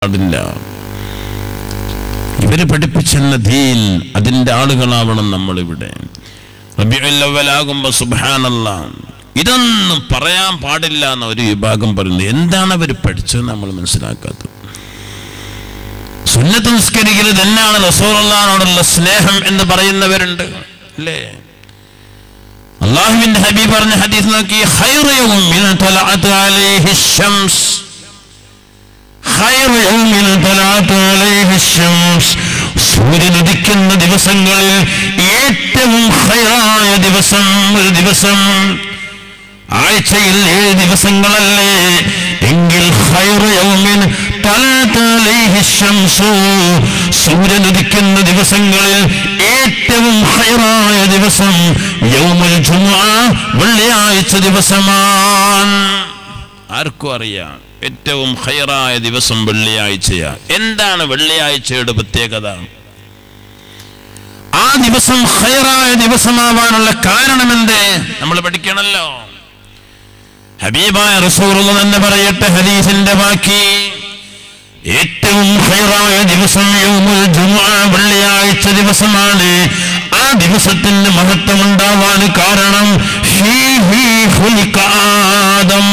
പാടില്ല ഇവര് പഠിപ്പിച്ചെന്ന ദീൻ അതിന്റെ ആളുകളാവണം നമ്മളിവിടെ റബിയുല്ലവലാകുമ്പോ സുബാനല്ല ഇതൊന്നും പറയാൻ പാടില്ല എന്ന ഒരു വിഭാഗം പറയുന്നത് എന്താണ് അവർ പഠിച്ചത് നമ്മൾ മനസ്സിലാക്കാത്തത് സുന്നത്ത് നിസ്കരിക്കരുത് എന്നാണ് റസൂറുള്ളാനോടുള്ള സ്നേഹം എന്ന് പറയുന്നവരുണ്ട് അല്ലേ അള്ളാഹുവിന്റെ ഹബീബ് പറഞ്ഞ ഹദീസ് നോക്കി ഖൈറു യൗമിൻ തലഅത് അലൈഹി ശംസ് ഖൈറു യൗമിൻ തലഅത് അലൈഹി ശംസ് സൂര്യൻ ഉദിക്കുന്ന ദിവസങ്ങളിൽ ഏറ്റവും ഖൈറായ ദിവസം ഒരു ദിവസം ആഴ്ചയിൽ ഏഴ് ദിവസങ്ങളല്ലേ എങ്കിൽ ഖൈറു യൗമിൻ തലഅത് അലൈഹി ശംസു സൂര്യൻ ഉദിക്കുന്ന ദിവസങ്ങളിൽ ഏറ്റവും ഖൈറായ ദിവസം യൗമുൽ ജുമുഅ വെള്ളിയാഴ്ച ദിവസമാണ് ആർക്കും അറിയാം ഏറ്റവും ഖൈറായ ദിവസം വെള്ളിയാഴ്ചയാ എന്താണ് വെള്ളിയാഴ്ചയുടെ പ്രത്യേകത ആ ദിവസം ഖൈറായ ദിവസമാവാനുള്ള കാരണമെന്ത് നമ്മൾ പഠിക്കണല്ലോ ഹബീബായ റസൂലുള്ള തന്നെ പറയട്ടെ ഹദീസിന്റെ ബാക്കി ഏറ്റവും ഖൈറായ ദിവസം യൗമുൽ ജുമുഅ വെള്ളിയാഴ്ച ദിവസമാണ് ആ ദിവസത്തിന് മഹത്വം ഉണ്ടാവാൻ കാരണം ഫീഹി ഖുലിഖ ആദം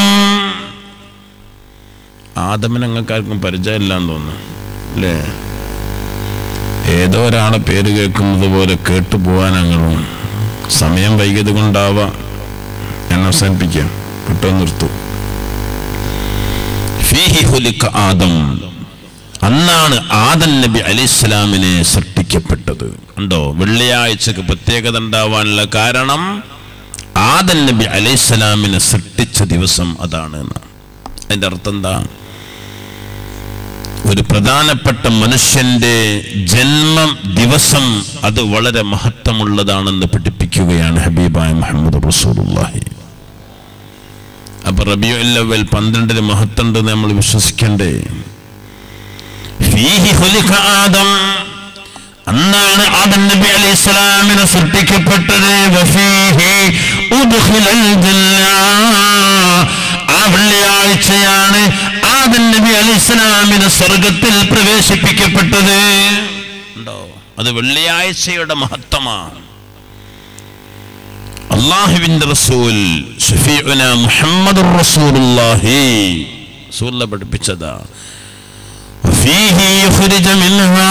ആദമിന് ഞങ്ങൾക്കാർക്കും പരിചയമില്ലാന്ന് തോന്നുന്നു അല്ലേ ഏതോ ഒരാളെ പേര് കേൾക്കുന്നത് പോലെ കേട്ടു പോവാൻ ഞങ്ങളും സമയം വൈകിയത് കൊണ്ടാവാം ഞാൻ അവസാനിപ്പിക്കാം പെട്ടെന്ന് നിർത്തും ഫീഹി ഖുലിഖ ആദം അന്നാണ് ആദൻ നബി അലിസ്ലാമിനെ സൃഷ്ടിക്കപ്പെട്ടത് ഉണ്ടോ വെള്ളിയാഴ്ചക്ക് പ്രത്യേകത ഉണ്ടാവാനുള്ള കാരണം ആദൻ നബി അലൈഹിസ്സലാമിനെ സൃഷ്ടിച്ച ദിവസം അതാണ് എന്ന്. അതിന്റെ അർത്ഥം എന്താ ഒരു പ്രധാനപ്പെട്ട മനുഷ്യന്റെ ജന്മം ദിവസം അത് വളരെ മഹത്വമുള്ളതാണെന്ന് പഠിപ്പിക്കുകയാണ് ഹബീബായ മുഹമ്മദ് റസൂലുള്ളാഹി അപ്പൊ റബിയു അല്ലവൽ പന്ത്രണ്ടിന് മഹത്തുണ്ട് നമ്മൾ വിശ്വസിക്കണ്ടേ ഫീഹി ഖുലിഖ ആദം അന്നാണ് ആദം നബി അലൈഹി സ്വലാമിനെ സൃഷ്ടിക്കപ്പെട്ടത് വഫീഹി ഉദ്ഖിലൽ ജന്ന ആ വെള്ളിയാഴ്ചയാണ് ആദം നബി അലൈഹി സ്വലാമിനെ സ്വർഗത്തിൽ പ്രവേശിപ്പിക്കപ്പെട്ടത് ഉണ്ടോ അത് വെള്ളിയാഴ്ചയുടെ മഹത്വമാണ് അള്ളാഹുവിന്റെ റസൂൽ ഷഫീഉന മുഹമ്മദുർ റസൂലുള്ളാഹി റസൂലിനെ പഠിപ്പിച്ചതാ فيه يخرج منها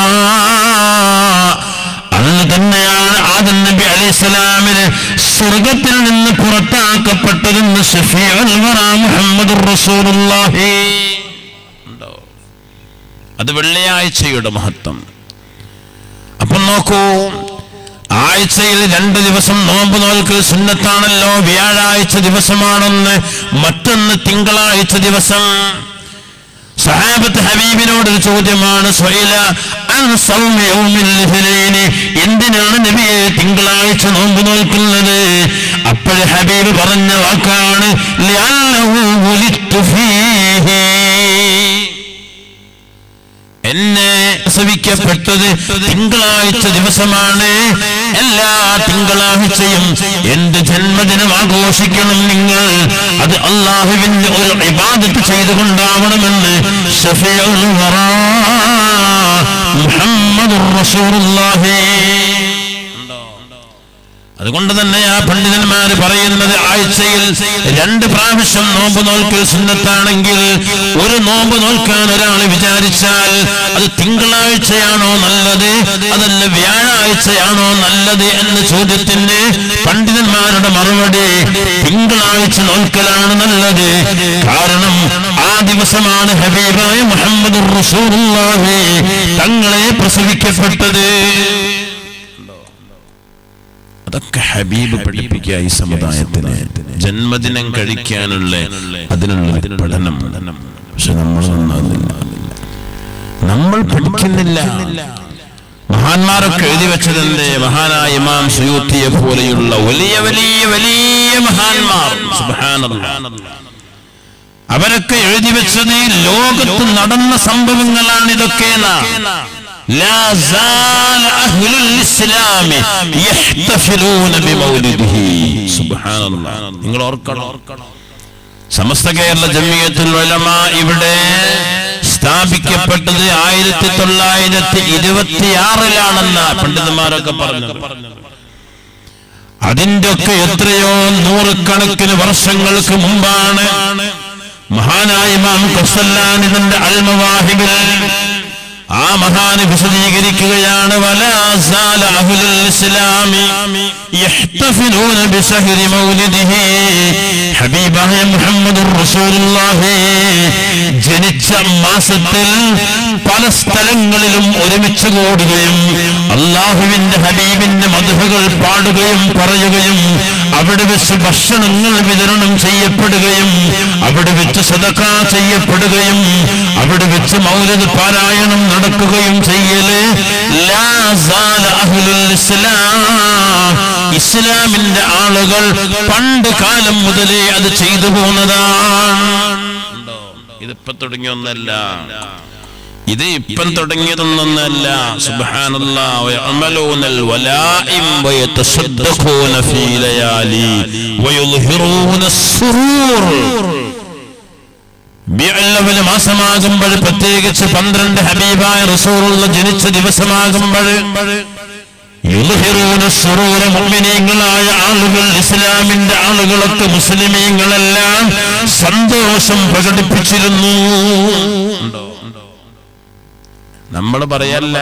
അന്ന് തന്നെയാണ് ആദം നബി അലൈഹിസ്സലാമിന് സ്വർഗത്തിൽ നിന്ന് പുറത്താക്കപ്പെട്ടതെന്ന് ഷഫീഉൽ വറ മുഹമ്മദുർ റസൂലുള്ളാഹി ഉണ്ടോ അത് വെള്ളിയാഴ്ചയുടെ മഹത്വം അപ്പം നോക്കൂ ആഴ്ചയിൽ രണ്ട് ദിവസം നോമ്പ് നോൽക്കൽ സുന്നത്താണല്ലോ വ്യാഴാഴ്ച ദിവസമാണെന്ന് മറ്റൊന്ന് തിങ്കളാഴ്ച ദിവസം സഹാബത്ത് ഹബീബിനോട് ഒരു ചോദ്യമാണ് സ്വൈല അൻ സൗമി യൗമിൽ ലിഥനൈനി. എന്തിനാണ് നബിയെ തിങ്കളാഴ്ച നോമ്പ് നോൽക്കുന്നത് അപ്പോഴ് ഹബീബ് പറഞ്ഞ വാക്കാണ് "ലിഅന്നഹു വുലിദ്തു ഫീഹി." എന്നെ പ്രസവിക്കപ്പെട്ടത് തിങ്കളാഴ്ച ദിവസമാണ് എല്ലാ തിങ്കളാഴ്ചയും എന്റെ ജന്മദിനം ആഘോഷിക്കണം നിങ്ങൾ അത് അള്ളാഹുവിന്റെ ഒരു ഇബാദത്ത് ചെയ്തുകൊണ്ടാവണമെന്ന് ഷഫീഉൽ വറാ മുഹമ്മദുർ റസൂലുള്ളാഹി അതുകൊണ്ട് തന്നെ ആ പണ്ഡിതന്മാര് പറയുന്നത് ആഴ്ചയിൽ രണ്ട് പ്രാവശ്യം നോമ്പ് നോൽക്കൽ സുന്നത്താണെങ്കിൽ ഒരു നോമ്പ് നോൽക്കാൻ ഒരാൾ വിചാരിച്ചാൽ അത് തിങ്കളാഴ്ചയാണോ നല്ലത് അതല്ല വ്യാഴാഴ്ചയാണോ നല്ലത് എന്ന ചോദ്യത്തിന് പണ്ഡിതന്മാരുടെ മറുപടി തിങ്കളാഴ്ച നോൽക്കലാണ് നല്ലത് കാരണം ആ ദിവസമാണ് ഹബീബായ മുഹമ്മദ് റസൂലുള്ളാഹി തങ്ങളെ പ്രസവിക്കപ്പെട്ടത് അതൊക്കെ ഹബീബ് പഠിപ്പിക്കുക ഈ സമുദായത്തിന് ജന്മദിനം കഴിക്കാനുള്ള അതിനുള്ള ഒരു പഠനം പക്ഷെ നമ്മൾ നന്നാകുന്നില്ല നമ്മൾ പഠിക്കുന്നില്ല മഹാന്മാരൊക്കെ എഴുതി വെച്ചതിന്റെ മഹാനായ ഇമാം സുയൂത്തിയെ പോലെയുള്ള വലിയ വലിയ വലിയ മഹാന്മാർ സുബ്ഹാനല്ലാഹ്. അവരൊക്കെ എഴുതി വെച്ചത് ഈ ലോകത്ത് നടന്ന സംഭവങ്ങളാണ് ഇതൊക്കെ لا زال أهل الإسلام يحتفلون بمولده سبحان الله നിങ്ങൾ ഓർക്കണം സമസ്ത കേരള ജമിയത്തുൽ ഉലമ ഇവിടെ സ്ഥാപിക്കപ്പെട്ടത് ആയിരത്തി തൊള്ളായിരത്തി ഇരുപത്തിയാറിലാണെന്ന പണ്ഡിതന്മാരൊക്കെ പറഞ്ഞത് അതിന്റെ ഒക്കെ എത്രയോ നൂറുകണക്കിന് വർഷങ്ങൾക്ക് മുമ്പാണ് മഹാനായ ഇമാം ഖസ്സല്ലാൻ ഇതിന്റെ അൽമവാഹിബിൽ ആ മഹാന് വിശദീകരിക്കുകയാണ് വലാ സാല അഹ്ലുൽ ഇസ്ലാമി യഹ്തഫിലൂന ബിശഹരി മൗലിദിഹി ഹബീബായ മുഹമ്മദുർ റസൂലുള്ളാഹി ജനിച്ച മാസത്തിൽ പല സ്ഥലങ്ങളിലും ഒരുമിച്ച് കൂടുകയും അള്ളാഹുവിന്റെ ഹബീബിന്റെ മധുഹകൾ പാടുകയും പറയുകയും അവിടെ വെച്ച് ഭക്ഷണങ്ങൾ വിതരണം ചെയ്യപ്പെടുകയും അവിടെ വെച്ച് സദക്ക ചെയ്യപ്പെടുകയും അവിടെ വെച്ച് മൗലിദ് പാരായണം നടക്കുകയും ചെയ്യല് ലാ സാല അഹ്ലുൽ ഇസ്ലാം ഇസ്ലാമിന്റെ ആളുകൾ പണ്ട് കാലം മുതലേ അത് ചെയ്തു പോന്നതാണ് ഇതിപ്പോ തുടങ്ങിയൊന്നല്ല ഇത് ഇപ്പം തുടങ്ങിയതൊന്നല്ല സുബ്ഹാനല്ലാഹ് വയഅമലൂനൽ വലാഇം വയതസദ്ദഖൂന ഫീ ലയാലി വയുദ്ഹിറൂന السرور ബിഅല്ലവൽ മാസമാകുമ്പോൾ പ്രത്യേകിച്ച് പന്ത്രണ്ട് ഹബീബായ റസൂലുള്ള ജനിച്ച ദിവസമാകുമ്പോൾ യുദ്ഹിറൂന السرور മുഅ്മിനീങ്ങളായ ആളുകൾ ഇസ്ലാമിന്റെ ആളുകളൊക്കെ മുസ്ലിമീങ്ങളെല്ലാം സന്തോഷം പ്രകടിപ്പിച്ചിരുന്നു നമ്മൾ പറയല്ല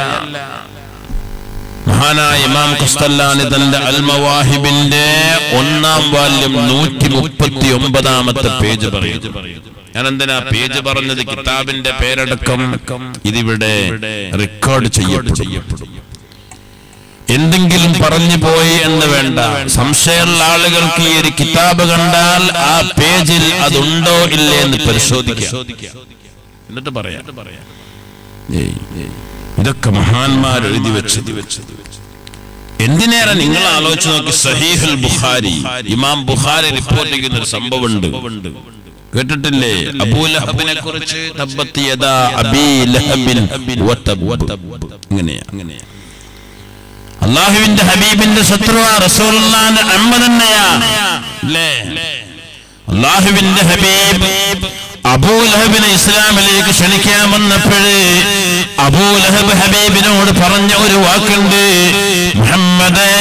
മഹാനായ ഇമാം ഖസ്തല്ലാനി തന്റെ അൽമവാഹിബിന്റെ ഒന്നാം വാല്യം നൂറ്റി മുപ്പത്തി ഒമ്പതാമത്തെ പേജ് പറയും ഞാൻ എന്തിനാ പേജ് പറഞ്ഞത് കിതാബിന്റെ പേരടക്കം ഇതിവിടെ റെക്കോർഡ് ചെയ്യപ്പെടും എന്തെങ്കിലും പറഞ്ഞു പോയി എന്ന് വേണ്ട സംശയമുള്ള ആളുകൾക്ക് ഈ ഒരു കിതാബ് കണ്ടാൽ ആ പേജിൽ അതുണ്ടോ ഇല്ലേ എന്ന് പരിശോധിക്കാം എന്നിട്ട് പറയാം ഏയ്, ഏയ്. ഇതൊക്കെ മഹാന്മാർ എഴുതി വെച്ചത് എന്തിനേറെ നിങ്ങൾ ആലോചിച്ച് നോക്കി സഹീഹുൽ ബുഖാരി ഇമാം ബുഖാരി റിപ്പോർട്ട് ചെയ്യുന്ന ഒരു സംഭവമുണ്ട് കേട്ടിട്ടില്ലേ അബൂലഹബിനെ കുറിച്ച് തബ്ബത്ത് യദാ അബീ ലഹബിൻ വതബ്ബ്. ഇങ്ങനെയാ അങ്ങനെയാ അള്ളാഹുവിന്റെ ഹബീബിന്റെ ശത്രുവ റസൂലുള്ളാന്റെ അമ്മ തന്നെയാ അല്ലേ അള്ളാഹുവിന്റെ ഹബീബ് അബൂലഹബിനെ ഇസ്ലാമിലേക്ക് ക്ഷണിക്കാൻ വന്നപ്പോഴേ അബൂലഹബ് ഹബീബിനോട് പറഞ്ഞ ഒരു വാക്കുണ്ട് മുഹമ്മദേ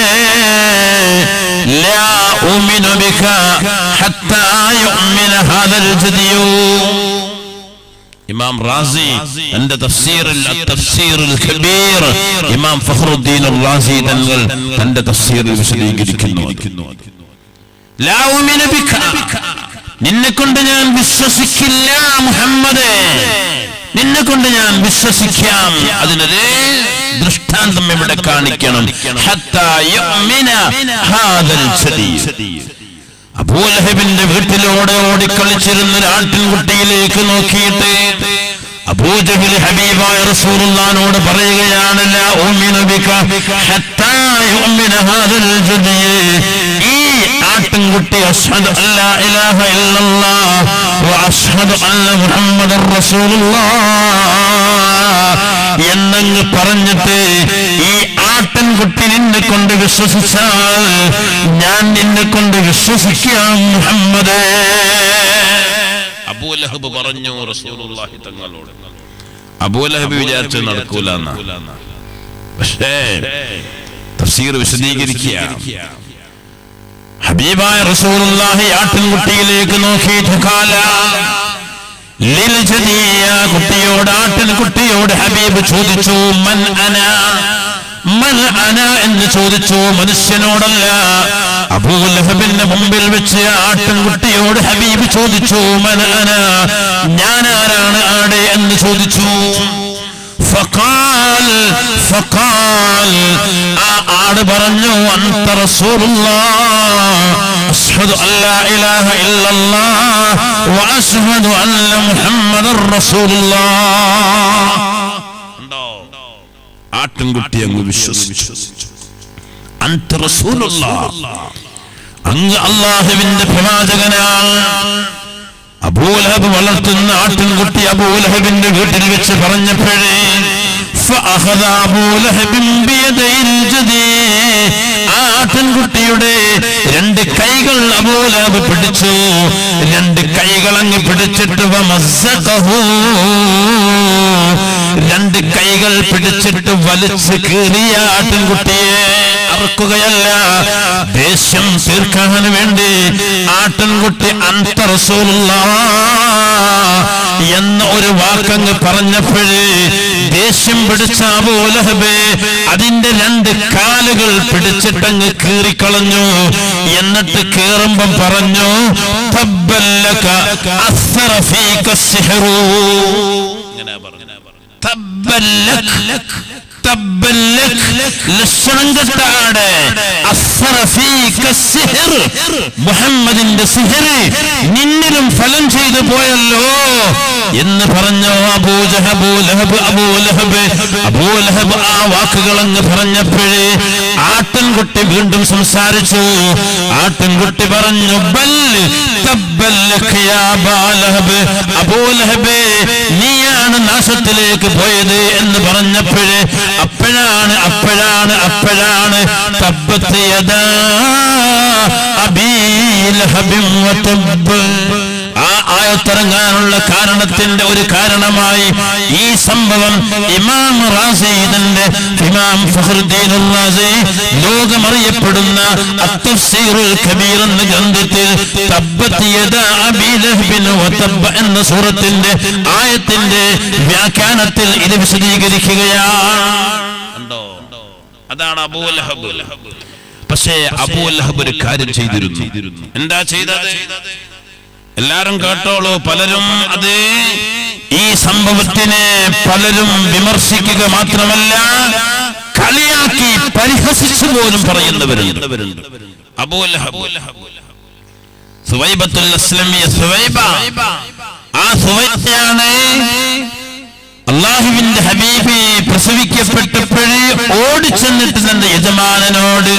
لا أؤمن بك حتى يؤمن هذا الجديو ഇമാം റാസി തന്റെ തഫ്സീറിൽ തഫ്സീറുൽ കബീർ ഇമാം ഫഖറുദ്ദീൻ റാസി തങ്ങൾ തന്റെ തഫ്സീറിൽ വിശദീകരിക്കുന്നു ലാ ഉമിന ബിക നിന്നെ കൊണ്ട് ഞാൻ വിശ്വസിക്കില്ല മുഹമ്മദേ നിന്നെ കൊണ്ട് ഞാൻ വിശ്വസിക്കാം അതിനൊരു ദൃഷ്ടാന്തം ഇവിടെ കാണിക്കണം ഹത്താ യുഅ്മിന ഹാദൽ ജദീദ് അബൂലഹബിന്റെ വീട്ടിലൂടെ ഓടിക്കളിച്ചിരുന്ന ഒരു ആട്ടിൻകുട്ടിയിലേക്ക് നോക്കിയിട്ട് അബൂജഹിൽ ഹബീബായ റസൂലുള്ളാനോട് പറയുകയാണ് ലാ ഉമിനു ബിക ഹത്താ യുഅ്മിന ഹാദൽ ജദിയ് ഈ ആട്ടിൻകുട്ടി അഷ്ഹദു അല്ലാ ഇലാഹ ഇല്ലല്ലാഹ് വ അഷ്ഹദു അന്ന മുഹമ്മദർ റസൂലുള്ളാഹ് എന്നങ്ങ് പറഞ്ഞിട്ട് ഈ ആട്ടിൻകുട്ടി നിന്നെ കൊണ്ട് വിശ്വസിച്ചാൽ ഞാൻ നിന്നെ കൊണ്ട് വിശ്വസിക്കാം മുഹമ്മദേ അബൂലഹബ് പറഞ്ഞു റസൂലുള്ളാഹി തങ്ങളോട് അബൂലഹബ് വിചാരിച്ച് നടക്കൂല പക്ഷേ തഫ്സീർ വിശദീകരിക്കുക ഹബീബായ റസൂലുള്ളാഹി ആട്ടിൻകുട്ടിയിലേക്ക് നോക്കിയിട്ട് കാല ലിൽ ജദിയ കുട്ടിയോട് ആട്ടിൻകുട്ടിയോട് ഹബീബ് ചോദിച്ചു മൻ അന മൻ അന എന്ന് ചോദിച്ചു മനുഷ്യനോടല്ല അബൂലഹബിന്റെ മുമ്പിൽ വെച്ച് ആട്ടിൻകുട്ടിയോട് ഹബീബ് ചോദിച്ചു മൻ അന ഞാൻ ആരാണ് ആടെ എന്ന് ചോദിച്ചു فقال فقال ആ ആട് പറഞ്ഞു അന്ത റസൂലുള്ളാഹ് അഷ്ഹദു അൻ ലാ ഇലാഹ ഇല്ലല്ലാഹ് വഅഷ്ഹദു അന്ന മുഹമ്മദർ റസൂലുള്ളാഹ് ആട്ടിൻകുട്ടി അങ്ങ് വിശ്വസിച്ചു അന്ത റസൂലുള്ളാഹ് അങ്ങ് അള്ളാഹുവിന്റെ പ്രവാചകനാണ് അബൂലഹബ് വളർത്തുന്ന ആട്ടിൻകുട്ടി അബൂലഹബിന്റെ വീട്ടിൽ വെച്ച് പറഞ്ഞപ്പോഴേ فأخذ أبو لهب بيدي الجدي ആ ആട്ടിൻകുട്ടിയുടെ രണ്ട് കൈകൾ അബൂലഹബ് പിടിച്ചു രണ്ട് കൈകൾ അങ്ങ് പിടിച്ചിട്ട് വമസ്സഖഹു. രണ്ട് കൈകൾ പിടിച്ചിട്ട് വലിച്ചു കീറിയ ആട്ടിൻകുട്ടിയെ അറക്കുകയല്ല ദേഷ്യം തീർക്കാൻ വേണ്ടി ആട്ടിൻകുട്ടി അന്തറസൂലുള്ള എന്ന ഒരു വാക്കങ്ങ് പറഞ്ഞപ്പോഴേ ദേഷ്യം പിടിച്ച അബൂലഹബേ അതിന്റെ രണ്ട് കാലുകൾ പിടിച്ചിട്ടങ്ങ് കീറിക്കളഞ്ഞു എന്നിട്ട് കേറുമ്പം പറഞ്ഞു "തബ്ബല്ലക അസ്സറ ഫീക സിഹ്റു." തബ്ബല്ലക്, തബ്ബല്ലക്. ലക്ഷണം കെട്ടാട് അസ്സറ ഫീക സിഹ്ർ. മുഹമ്മദിന്റെ സിഹർ നിന്നിലും ഫലം ചെയ്തു പോയല്ലോ എന്ന് പറഞ്ഞു അബൂജഹബ് ലഹബ് അബൂലഹബ് അബൂലഹബ് ആ വാക്കുകൾ അങ്ങ് പറഞ്ഞപ്പോഴേ ആട്ടിൻകുട്ടി വീണ്ടും സംസാരിച്ചു ആട്ടിൻകുട്ടി പറഞ്ഞു ബൽ തബ്ബല്ലക് യാ അബാലഹബ് അബൂലഹബേ നീയാണ് നാശത്തിലേക്ക് പോയത് എന്ന് പറഞ്ഞപ്പോഴേ അപ്പോഴാണ് അപ്പോഴാണ് അപ്പോഴാണ് തബ്ബത്ത് യദാ അബീ ലഹബിൻ വതബ്ബ് ആ ആയത്തിറങ്ങാനുള്ള കാരണത്തിന്റെ ഒരു കാരണമായി ഈ സംഭവം ഇമാം റാസി ഇതിന്റെ ഇമാം ഫഖറുദ്ദീൻ റാസി ലോകമറിയപ്പെടുന്ന അത്തഫ്സീറുൽ കബീർ എന്ന ഗ്രന്ഥത്തിൽ തബ്ബത്ത് യദാ അബീ ലഹബിൻ വതബ്ബ എന്ന സൂറത്തിന്റെ ആയത്തിന്റെ വ്യാഖ്യാനത്തിൽ ഇത് വിശദീകരിക്കുകയാണ് ഉണ്ടോ അതാണ് അബൂലഹബ് പക്ഷേ അബൂലഹബ് ഒരു കാര്യം ചെയ്തിരുന്നു എന്താ ചെയ്തത് എല്ലാരും കേട്ടോളൂ പലരും അത് ഈ സംഭവത്തിനെ പലരും വിമർശിക്കുക മാത്രമല്ല കളിയാക്കി പരിഹസിച്ചു പോലും പറയുന്നവരുണ്ട് അബൂലഹബ് സുവൈബത്തുൽ അസ്ലമിയ സുവൈബ ആ സുവൈബയാണ് അള്ളാഹുവിന്റെ ഹബീബി പ്രസവിക്കപ്പെട്ടപ്പോഴേ ഓടിച്ചെന്നിട്ട് തന്റെ യജമാനനോട്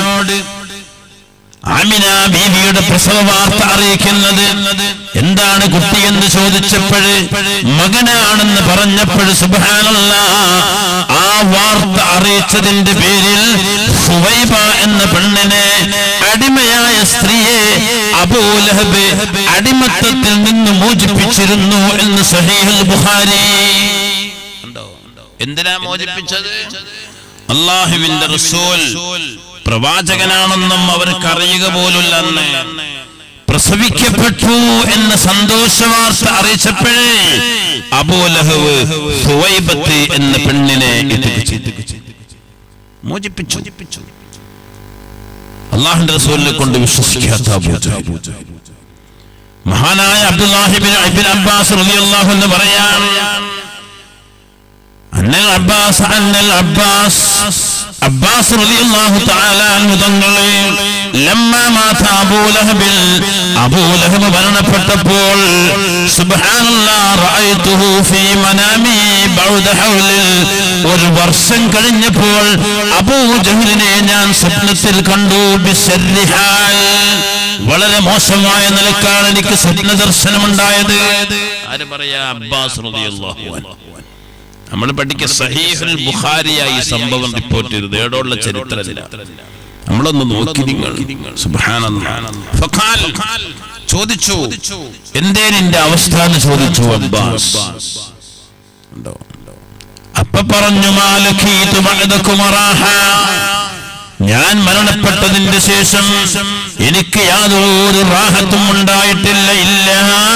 ആമിന ബീവിയുടെ പ്രസവ വാർത്ത അറിയിക്കുന്നത് എന്താണ് കുട്ടി എന്ന് ചോദിച്ചപ്പോഴ് മകനാണെന്ന് പറഞ്ഞപ്പോൾ സുബാനുള്ള ആ വാർത്ത അറിയിച്ചതിന്റെ പേരിൽ സുവൈബ എന്ന പെണ്ണിനെ അടിമയായ സ്ത്രീയെ അബൂലഹബ് അടിമത്തത്തിൽ നിന്ന് മോചിപ്പിച്ചിരുന്നു എന്ന് സഹീഹുൽ ബുഖാരി എന്തിനാ മോചിപ്പിച്ചത് അള്ളാഹുവിന്റെ റസൂൽ പ്രവാചകനാണെന്നും അവർക്ക് അറിയുക പോലുമില്ല അന്ന് പ്രസവിക്കപ്പെട്ടു എന്ന സന്തോഷവാർത്ത അറിയിച്ചപ്പോഴേ അബൂലഹവ് സുവൈബത്ത് എന്ന പെണ്ണിനെ എത്തിച്ചു മോചിപ്പിച്ചു അള്ളാഹുന്റെ റസൂലിനെ കൊണ്ട് വിശ്വസിക്കാത്ത അബൂ ജഹൽ. മഹാനായ അബ്ദുല്ലാഹിബിൻ ഇബ്ൻ അബ്ബാസ് റളിയല്ലാഹു എന്ന് പറയാൻ അന്നൽ അബ്ബാസ് അന്നൽ അബ്ബാസ് അബ്ബാസ് റളിയല്ലാഹു തആല അൻഹു തങ്ങളെ ലമ്മ മാത അബൂ ലഹബിൽ അബൂ ലഹബ് മരണപ്പെട്ടപ്പോൾ സുബ്ഹാനല്ലാഹ് റഅയ്തുഹു ഫീ മനാമി ബഅദ ഹൗലിൽ ഒരു വർഷം കഴിഞ്ഞപ്പോൾ അബൂ ജഹലിനെ ഞാൻ സ്വപ്നത്തിൽ കണ്ടു ബിശർരിഹാൽ വളരെ മോശമായ നിലക്കാണ് എനിക്ക് സ്വപ്ന ദർശനമുണ്ടായത് ആര് പറയാ അബ്ബാസ് റളിയല്ലാഹു അൻഹു നമ്മൾ പഠിക്കുക സഹീഹുൽ ബുഖാരിയായി ഈ സംഭവം റിപ്പോർട്ട് ചെയ്തത് ഏടോള്ള ചരിത്രത്തില നമ്മളൊന്ന് നോക്കി നിങ്ങൾ സുബ്ഹാനല്ലാഹ്. ഫഖാൽ ചോദിച്ചു എന്തേ നിന്റെ അവസ്ഥ എന്ന് ചോദിച്ചു അബ്ബാസ് ഉണ്ടോ? അപ്പൊ പറഞ്ഞു മാലഖീതു ബഅദകും റാഹ ഞാൻ മരണപ്പെട്ടതിന്റെ ശേഷം എനിക്ക് യാതൊരു റാഹത്തും ഉണ്ടായിട്ടില്ല ഇല്ല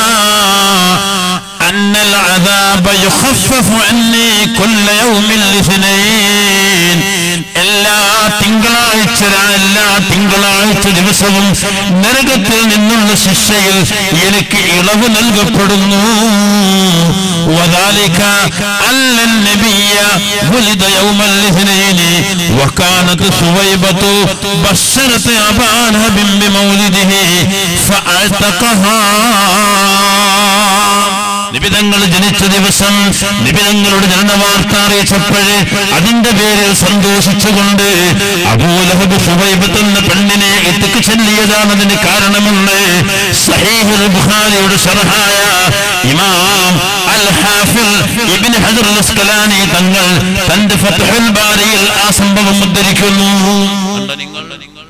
أن العذاب يخفف عني كل يوم الاثنين എല്ലാ തിങ്കളാഴ്ച രാ- എല്ലാ തിങ്കളാഴ്ച ദിവസവും നരകത്തിൽ നിന്നുള്ള ശിക്ഷയിൽ എനിക്ക് ഇളവ് നൽകപ്പെടുന്നു وذلك أن النبي ولد يوم الاثنين وكانت ثويبة بشرت أبا لهب بمولده فأعتقها നിബിതങ്ങൾ ജനിച്ച ദിവസം നിബിതങ്ങളുടെ ജനനവാർത്ത അറിയിച്ചപ്പോഴേ അതിന്റെ പേരിൽ സന്തോഷിച്ചുകൊണ്ട് അബൂലഹബ് സുബൈബത്ത് എന്ന പെണ്ണിനെ എത്തിക്ക് ചെല്ലിയതാണ് അതിന് കാരണമെന്ന് സഹീഹുൽ ബുഖാരിയുടെ ഷർഹായ ഇമാം അൽ ഹാഫിൽ ഇബ്നു ഹജർ അൽ അസ്കലാനി തങ്ങൾ തന്റെ ഫത്ഹുൽ ബാരിയിൽ ആ സംഭവം ഉദ്ധരിക്കുന്നു കണ്ടോ നിങ്ങൾ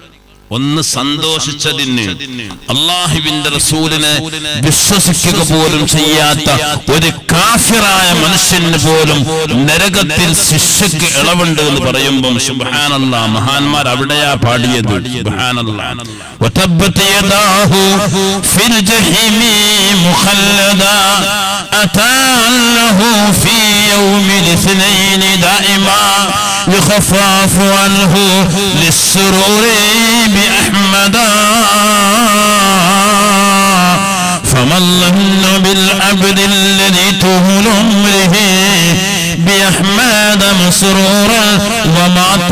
ഒന്ന് സന്തോഷിച്ചതിന് അള്ളാഹുവിന്റെ റസൂലിനെ വിശ്വസിക്കുക പോലും ചെയ്യാത്ത ഒരു കാഫിറായ മനുഷ്യന് പോലും നരകത്തിൽ ശിക്ഷയ്ക്ക് ഇളവുണ്ട് എന്ന് പറയുമ്പം സുബ്ഹാനല്ലാ മഹാന്മാർ അവിടെയാ പാടിയത് സുബ്ഹാനല്ലാ وتبت يداه في الجحيم مخلدا أتى له في يوم الاثنين دائما يخفف عنه للسرور بأحمدا فمن ظن بالعبد الذي تهل عمره بأحمد مسرورا ومات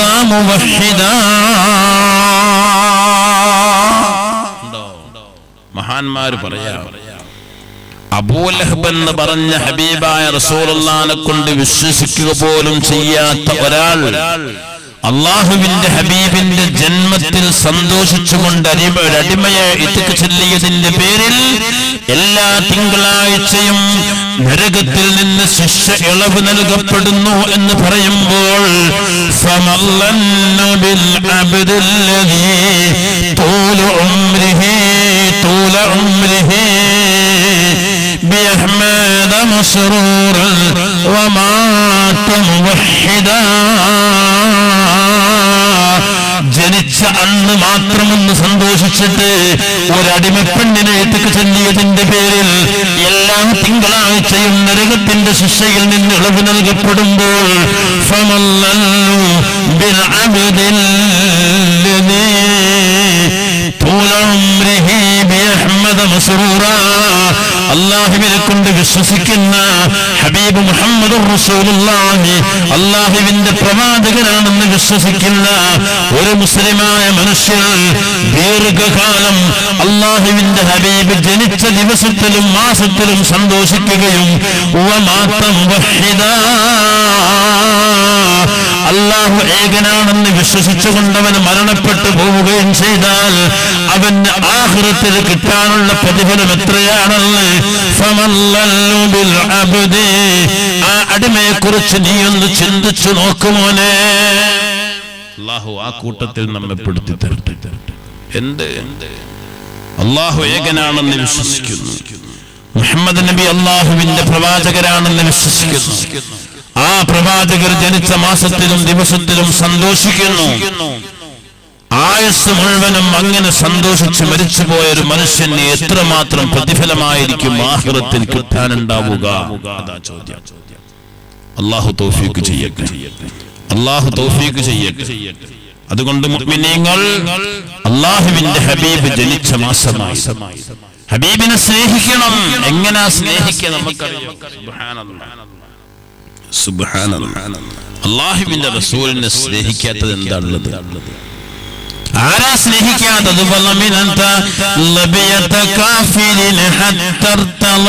موحدا മഹാന്മാര് പറയാ അബൂലഹബ് എന്ന് പറഞ്ഞ ഹബീബായ റസൂലുള്ളാനെ കൊണ്ട് വിശ്വസിക്കുക പോലും ചെയ്യാത്ത ഒരാൾ അള്ളാഹുവിന്റെ ഹബീബിന്റെ ജന്മത്തിൽ സന്തോഷിച്ചുകൊണ്ട് അടിമ ഒരു അടിമയെ ഇത്തിക്ക് ചൊല്ലിയതിന്റെ പേരിൽ എല്ലാ തിങ്കളാഴ്ചയും നരകത്തിൽ നിന്ന് ശിക്ഷ ഇളവ് നൽകപ്പെടുന്നു എന്ന് പറയുമ്പോൾ فملن بالعبد الذي طول عمره طول عمره بأحمد مسرورا ومات موحدا ജനിച്ച അന്ന് മാത്രമൊന്ന് സന്തോഷിച്ചിട്ട് ഒരടിമപ്പെണ്ണിനെ എത്തിക്ക് ചെല്ലിയതിന്റെ പേരിൽ എല്ലാ തിങ്കളാഴ്ചയും നരകത്തിന്റെ ശിക്ഷയിൽ നിന്ന് ഇളവ് നൽകപ്പെടുമ്പോൾ ഫമല്ലു ബിൽഅബ്ദിൽ ലദീ طول عمره بأحمد مسرورا അള്ളാഹുവിനെ കൊണ്ട് വിശ്വസിക്കുന്ന ഹബീബ് മുഹമ്മദ് റസൂലുള്ളാഹി അള്ളാഹുവിന്റെ പ്രവാചകനാണെന്ന് വിശ്വസിക്കുന്ന ഒരു മുസ്ലിമായ മനുഷ്യൻ ദീർഘകാലം അള്ളാഹുവിന്റെ ഹബീബ് ജനിച്ച ദിവസത്തിലും മാസത്തിലും സന്തോഷിക്കുകയും വമാത്തം വഹിദാ അള്ളാഹു ഏകനാണെന്ന് വിശ്വസിച്ചുകൊണ്ടവൻ മരണപ്പെട്ടു പോവുകയും ചെയ്താൽ അവന് ആഹൃത്തിൽ കിട്ടാനുള്ള പ്രതിഫലം എത്രയാണെന്ന് ഫമല്ലല്ലു ബിൽ അബ്ദി. ആ അടിമയെ കുറിച്ച് നീ ഒന്ന് ചിന്തിച്ചു നോക്കുമോനെ അള്ളാഹു ആ കൂട്ടത്തിൽ നമ്മെ പെടുത്തി തരട്ടെ എന്ത് അള്ളാഹു ഏകനാണെന്ന് വിശ്വസിക്കുന്നു മുഹമ്മദ് നബി അള്ളാഹുവിന്റെ പ്രവാചകരാണെന്ന് വിശ്വസിക്കുന്നു ആ പ്രവാചകർ ജനിച്ച മാസത്തിലും ദിവസത്തിലും സന്തോഷിക്കുന്നു ആയുസ് മുഴുവനും അങ്ങനെ സന്തോഷിച്ച് മരിച്ചുപോയ ഒരു മനുഷ്യന് എത്രമാത്രം പ്രതിഫലമായിരിക്കും ആഹ്റത്തിൽ കിട്ടാനുണ്ടാവുക അതാ ചോദ്യം അള്ളാഹു തൗഫീക്ക് ചെയ്യട്ടെ അള്ളാഹു തൗഫീക്ക് ചെയ്യട്ടെ അതുകൊണ്ട് മുഅ്മിനീങ്ങൾ അള്ളാഹുവിന്റെ ഹബീബ് ജനിച്ച മാസമായി ഹബീബിനെ സ്നേഹിക്കണം എങ്ങനാ സ്നേഹിക്കുക നമുക്കറിയാം സുബ്ഹാനല്ലാഹ്. അള്ളാഹുവിന്റെ റസൂലിനെ സ്നേഹിക്കാത്തത് എന്താണുള്ളത് ആരാ സ്നേഹിക്കാത്തത് വലമിനന്ത ലബിയത കാഫിരിൻ ഹത്തർതള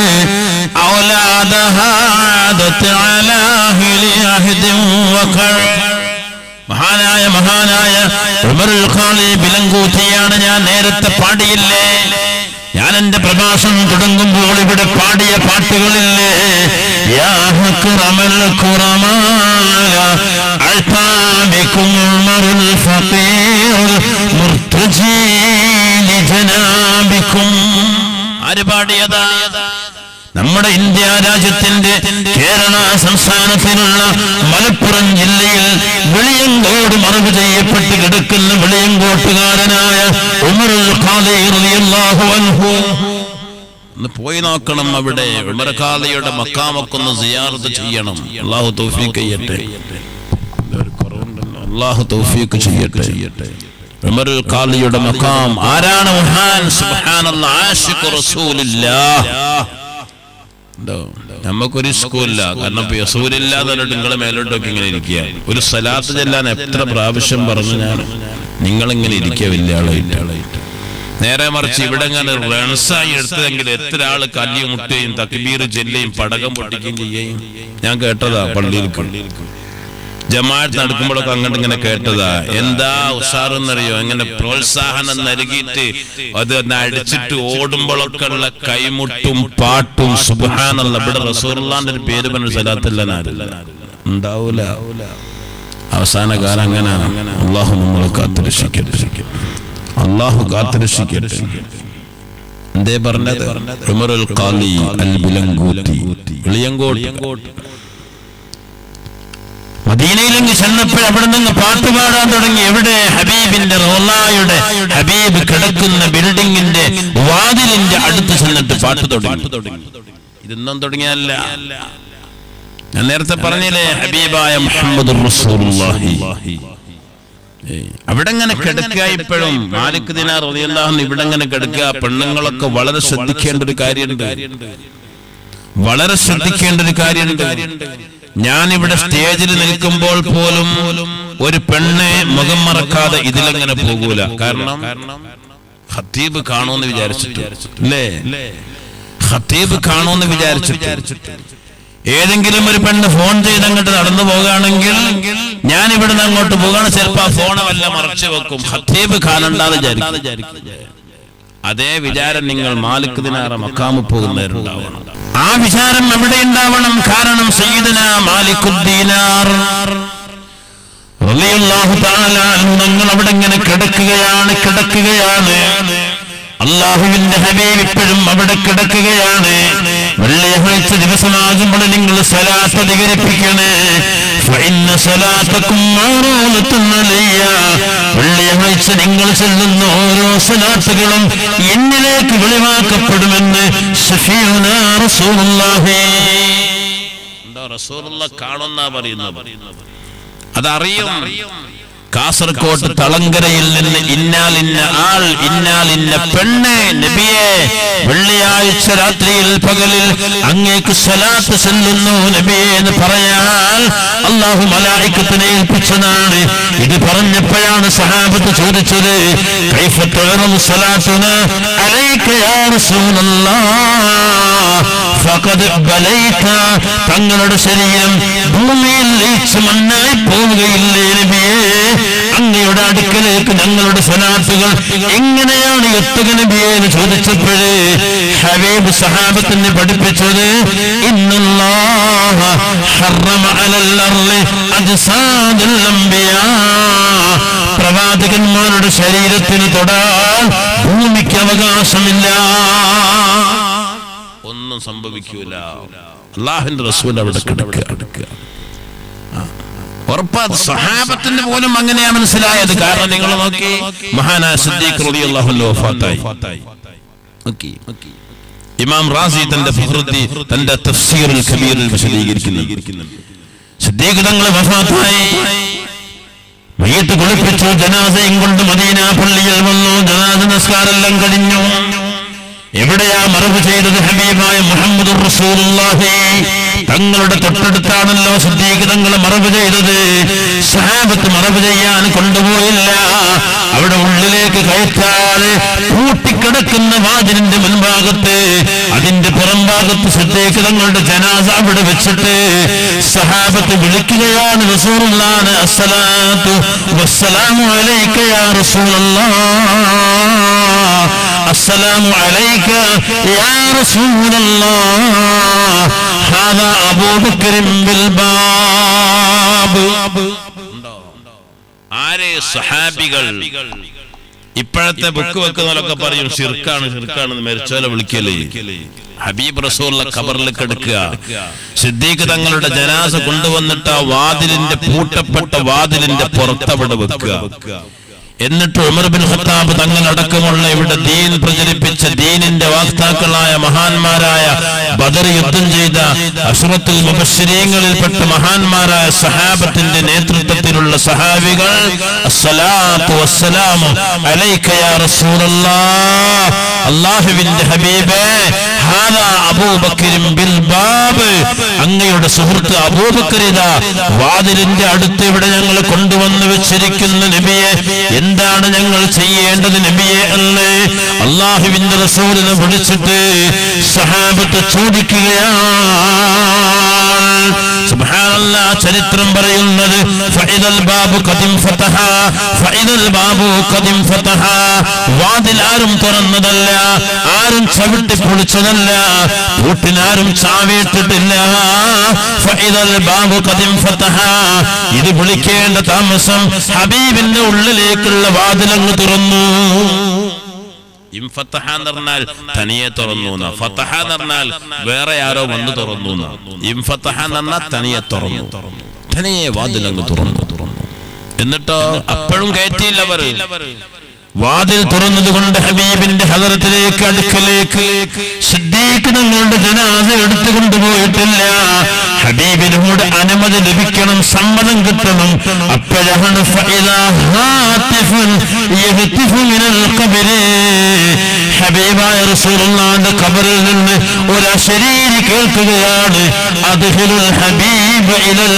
ഔലാദഹാ ആദത് അലാ അഹ്ലി അഹ്ദിൻ വഖർ മഹാനായ മഹാനായ ഉമറുൽ ഖാലി ബിലങ്കൂത്തിയാണ് ഞാൻ നേരത്തെ പാടിയില്ലേ ഞാൻ എന്റെ പ്രഭാഷണം തുടങ്ങുമ്പോൾ ഇവിടെ പാടിയ പാട്ടുകളില്ലേ യാ അക്രമൽ ഖുറമാല അൽഫാബിക്കും ഉമറുൽ ഫഖീർ മുർത്തജി ലിജനാബിക്കും ആര് പാടിയതാ നമ്മുടെ ഇന്ത്യ രാജ്യത്തിന്റെ കേരള സംസ്ഥാനത്തിലുള്ള മലപ്പുറം ജില്ലയിൽ വെളിയങ്കോട് മറവ് ചെയ്യപ്പെട്ട് കിടക്കുന്ന വെളിയങ്കോട്ടുകാരനായ ഉമറുൽ ഖാദി റളിയല്ലാഹു അൻഹു ഒന്ന് പോയി നോക്കണം അവിടെ ഉമർഖാലിയുടെ മക്കാമൊക്കെ ഒന്ന് സിയാറത്ത് ചെയ്യണം അള്ളാഹു തൗഫീഖ് ചെയ്യട്ടെ അള്ളാഹു തൗഫീഖ് ചെയ്യട്ടെ ഉമറുൽ ഖാലിയുടെ മക്കാം ആരാണ് മഹാൻ സുബ്ഹാനല്ലാഹ് ആശിഖ് റസൂലില്ലാഹ് ഉണ്ടോ നമുക്കൊരു സ്കൂളില്ല കാരണം ഇപ്പൊ യസൂരില്ലാതെ നിങ്ങളെ മേലോട്ടൊക്കെ ഇങ്ങനെ ഇരിക്കുക ഒരു സ്ഥലത്ത് ചെല്ലാൻ എത്ര പ്രാവശ്യം പറഞ്ഞു ഞാൻ നിങ്ങളിങ്ങനെ ഇരിക്കുക വലിയ ആളായിട്ട് നേരെ മറിച്ച് ഇവിടെ ഇങ്ങനെ റൺസായി എടുത്തതെങ്കിൽ എത്ര ആള് കല്ലിയും മുട്ടയും തക്ബീർ ചെല്ലയും പടകം പൊട്ടിക്കുകയും ചെയ്യുകയും ഞാൻ കേട്ടതാ പള്ളിയിൽ പള്ളിയിൽ ജമാഅത്ത് നടക്കുമ്പോഴൊക്കെ അങ്ങോട്ട് ഇങ്ങനെ കേട്ടതാ എന്താ ഉഷാറെന്നറിയോ ഇങ്ങനെ പ്രോത്സാഹനം നൽകിയിട്ട് അത് ഒന്ന് അടിച്ചിട്ട് ഓടുമ്പോഴൊക്കെ ഉള്ള കൈമുട്ടും പാട്ടും സുബാനുള്ള ഇവിടെ റസൂർലാന്റെ ഒരു പേര് പറഞ്ഞ സ്ഥലത്തില്ല ഉണ്ടാവൂല അവസാന കാലം അങ്ങനെ അള്ളാഹു നമ്മളെ കാത്തുരക്ഷിക്കട്ടെ അള്ളാഹു കാത്തുരക്ഷിക്കട്ടെ എന്തേ പറഞ്ഞത് ഉമറുൽ ഖാലി അൽ ബിലങ്കൂത്തി വെളിയങ്കോട്ട് മദീനയിലേക്ക് ചെന്നപ്പോൾ അവിടെ നിന്ന് പാട്ട് പാടാൻ തുടങ്ങി എവിടെ ഹബീബിന്റെ റോലായുടെ ഹബീബ് കിടക്കുന്ന ബിൽഡിങ്ങിന്റെ വാതിലിന്റെ അടുത്ത് ചെന്നിട്ട് പാട്ട് തുടങ്ങി ഇതൊന്നും തുടങ്ങിയല്ല ഞാൻ നേരത്തെ പറഞ്ഞില്ലേ ഹബീബായ മുഹമ്മദ് റസൂലുള്ളാഹി ഏയ്, അവിടെ ഇങ്ങനെ കിടക്കുക ഇപ്പോഴും മാലിക് ദിനാർ റളിയല്ലാഹു ഇവിടെ ഇങ്ങനെ കിടക്കുക പെണ്ണുങ്ങളൊക്കെ വളരെ ശ്രദ്ധിക്കേണ്ട ഒരു കാര്യമുണ്ട് വളരെ ശ്രദ്ധിക്കേണ്ട ഒരു കാര്യമുണ്ട് ഞാൻ ഇവിടെ സ്റ്റേജിൽ നിൽക്കുമ്പോൾ പോലും ഒരു പെണ്ണെ മുഖം മറക്കാതെ ഇതിലെങ്ങനെ പോകൂല കാരണം ഖത്തീബ് കാണുമെന്ന് വിചാരിച്ചിട്ട് അല്ലേ ഖത്തീബ് കാണുമെന്ന് വിചാരിച്ചിട്ട് ഏതെങ്കിലും ഒരു പെണ്ണ് ഫോൺ ചെയ്ത് അങ്ങോട്ട് നടന്നു പോകുകയാണെങ്കിൽ ഞാൻ ഇവിടുന്ന് അങ്ങോട്ട് പോകുകയാണ് ചിലപ്പോ ആ ഫോണ് വല്ല മറച്ചു വെക്കും ഖത്തീബ് കാണണ്ടാന്ന് വിചാരിക്കും അതേ വിചാരം നിങ്ങൾ മാലിക് ദിനാറ മക്കാമ് പോകുന്നവരുണ്ടാവണം ആ വിചാരം എവിടെ ഉണ്ടാവണം കാരണം സയ്യിദന മാലിക്കുദ്ദീനാർ റളിയല്ലാഹു തആല അൻഹു ഞങ്ങൾ അവിടെ ഇങ്ങനെ കിടക്കുകയാണ് കിടക്കുകയാണ് അള്ളാഹുവിന്റെ ഹബീബ് ഇപ്പോഴും അവിടെ കിടക്കുകയാണ് വെള്ളിയാഴ്ച ദിവസമാകുമ്പോൾ നിങ്ങൾ സലാത്ത് അധികരിപ്പിക്കണേ فإن صلاتكم معروضة علي. വെള്ളിയാഴ്ച നിങ്ങൾ ചെല്ലുന്ന ഓരോ സലാത്തുകളും എന്നിലേക്ക് വെളിവാക്കപ്പെടുമെന്ന് ഷഫീഉന റസൂലുള്ളാഹി എന്താ റസൂലുള്ള കാണുന്ന പറയുന്നത് അതറിയും കാസർകോട്ട് തളങ്കരയിൽ നിന്ന് ഇന്നാലിന്ന ആൾ ഇന്നാലിന്ന പെണ്ണ് നബിയെ വെള്ളിയാഴ്ച രാത്രിയിൽ പകലിൽ അങ്ങേക്ക് സ്വലാത്ത് ചെല്ലുന്നു നബിയെ എന്ന് പറയാൻ അള്ളാഹു മലായിക്കത്തിനെ ഏൽപ്പിച്ചതാണ് ഇത് പറഞ്ഞപ്പോഴാണ് സഹാബത്ത് ചോദിച്ചത് കൈഫ തുഴറും സ്വലാത്തുന അലൈക യാ റസൂലല്ലാഹ് ഫഖദ് ബലൈത തങ്ങളുടെ ശരീരം ഭൂമിയിൽ ലയിച്ച് മണ്ണായി പോവുകയില്ലേ നബിയേ അങ്ങയുടെ അടുക്കലേക്ക് ഞങ്ങളുടെ സലാത്തുകൾ എങ്ങനെയാണ് എത്തുക നബിയെ എന്ന് ചോദിച്ചപ്പോഴേ ഹബീബ് സഹാബത്തിനെ പഠിപ്പിച്ചത് ഇന്നല്ലാഹ ഹറമ അലൽ അർളി അജ്സാദുൽ അംബിയാ പ്രവാചകന്മാരുടെ ശരീരത്തിന് തൊടാൻ ഭൂമിക്ക് അവകാശമില്ല ഒന്നും സംഭവിക്കൂല അള്ളാഹിന്റെ റസൂൽ അവിടെ കിടക്കുക ഉറപ്പാ സഹാബത്തിന് പോലും അങ്ങനെയാ മനസ്സിലായത് കാരണം നിങ്ങൾ നോക്കി മഹാനായ സിദ്ദീഖ് റളിയല്ലാഹു അൻഹു വഫാത്തായി നോക്കി ഇമാം റാസി തന്റെ ഫഖറുദ്ദി തന്റെ തഫ്സീറുൽ കബീറിൽ വിശദീകരിക്കുന്നു സിദ്ദീഖ് തങ്ങൾ വഫാത്തായി മയ്യത്ത് കുളിപ്പിച്ചു ജനാസയും കൊണ്ട് മദീന പള്ളിയിൽ വന്നു ജനാസ നിസ്കാരെല്ലാം കഴിഞ്ഞു എവിടെയാ മറവ് ചെയ്തത് ഹബീബായ മുഹമ്മദ് റസൂലുള്ളാഹി തങ്ങളുടെ തൊട്ടടുത്താണല്ലോ സിദ്ദീഖ് തങ്ങൾ മറവ് ചെയ്തത് സഹാബത്ത് മറവ് ചെയ്യാൻ കൊണ്ടുപോയില്ല അവിടെ ഉള്ളിലേക്ക് കയറ്റാതെ കൂട്ടിക്കിടക്കുന്ന വാതിലിന്റെ മുൻഭാഗത്ത് അതിന്റെ പുറംഭാഗത്ത് സിദ്ദീഖ് തങ്ങളുടെ ജനാസ അവിടെ വെച്ചിട്ട് സഹാബത്ത് വിളിക്കുകയാണ് റസൂലുള്ളാഹി അസ്സലാത്തു വസ്സലാമു അലൈക യാ റസൂലല്ലാഹ് السلام عليك يا رسول الله هذا أبو بكر بالباب ആരെ സഹാബികൾ ഇപ്പോഴത്തെ ബുക്ക് വെക്കുന്നവരൊക്കെ പറയും ഷിർക്കാണ് ഷിർക്കാണ് മരിച്ചോലെ വിളിക്കല് ഹബീബ് റസൂള്ള ഖബറിൽ കിടക്കുക സിദ്ദീഖ് തങ്ങളുടെ ജനാസ കൊണ്ടുവന്നിട്ട് ആ വാതിലിന്റെ പൂട്ടപ്പെട്ട വാതിലിന്റെ പുറത്തവിടെ വെക്കുക എന്നിട്ട് ഉമർ ബിൻ ഖത്താബ് തങ്ങളടക്കമുള്ള ഇവിടെ ദീൻ പ്രചരിപ്പിച്ച ദീനിന്റെ വാക്താക്കളായ മഹാന്മാരായ ബദർ യുദ്ധം ചെയ്ത അഷ്റത്തുൽ മുബശ്ശരീങ്ങളിൽപ്പെട്ട മഹാന്മാരായ സഹാബത്തിന്റെ നേതൃത്വത്തിലുള്ള സഹാബികൾ അസ്സലാത്തു വസ്സലാമു അലൈക യാ റസൂലല്ലാഹ് അല്ലാഹുവിന്റെ ഹബീബേ ഹാദാ അബൂബക്കറിൻ ബിൽ ബാബ് അങ്ങയുടെ സുഹൃത്ത് അബൂബക്കറിത വാതിലിന്റെ അടുത്ത് ഇവിടെ ഞങ്ങൾ കൊണ്ടുവന്ന് വെച്ചിരിക്കുന്ന നബിയെ എന്താണ് ഞങ്ങൾ ചെയ്യേണ്ടത് നബിയെ എന്ന് അള്ളാഹുവിന്റെ റസൂലിനെ വിളിച്ചിട്ട് സഹാബത്ത് ചോദിക്കുകയാണ് സുബ്ഹാനല്ലാ ചരിത്രം പറയുന്നത് ഫഇദൽ ബാബു ഖദിം ഫതഹ ഫഇദൽ ബാബു ഖദിം ഫതഹ വാതിൽ ആരും തുറന്നതല്ല ആരും ചവിട്ടി പൊളിച്ചതല്ല പൂട്ടിനാരും ചാവിയിട്ടിട്ടില്ല ഫഇദൽ ബാബു ഖദിം ഫതഹ ഇത് വിളിക്കേണ്ട താമസം ഹബീബിന്റെ ഉള്ളിലേക്കുള്ള വാതിലങ്ങ് തുറന്നു ഇംഫത്തഹ എന്ന് പറഞ്ഞാൽ തനിയെ തുറന്നു എന്നാ. ഫത്തഹ എന്ന് പറഞ്ഞാൽ വേറെ ആരോ വന്ന് തുറന്നു എന്നാ. ഇംഫത്തഹ എന്ന് പറഞ്ഞാൽ തനിയെ തുറന്നു തനിയെ വാതിലങ്ങ് തുറന്നു എന്നിട്ടോ അപ്പോഴും കയറ്റിയില്ല അവർ വാതിൽ തുറന്നത് കൊണ്ട് ഹബീബിന്റെ ഹദറത്തിലേക്ക് അടുക്കലേക്ക് സിദ്ദീഖ് തങ്ങളുടെ ജനാസ എടുത്തു കൊണ്ടുപോയിട്ടില്ല ഹബീബിനോട് അനുമതി ലഭിക്കണം സമ്മതം കിട്ടണം അപ്പോഴാണ് ഫഇദാ ഹാത്തിഫുൻ യഹ്തിഫു മിനൽ ഖബരി ഹബീബായ റസൂലുള്ളാഹിന്റെ ഖബറിൽ നിന്ന് ഒരു അശരീരി കേൾക്കുകയാണ് അദ്ഖിലുൽ ഹബീബ് ഇലൽ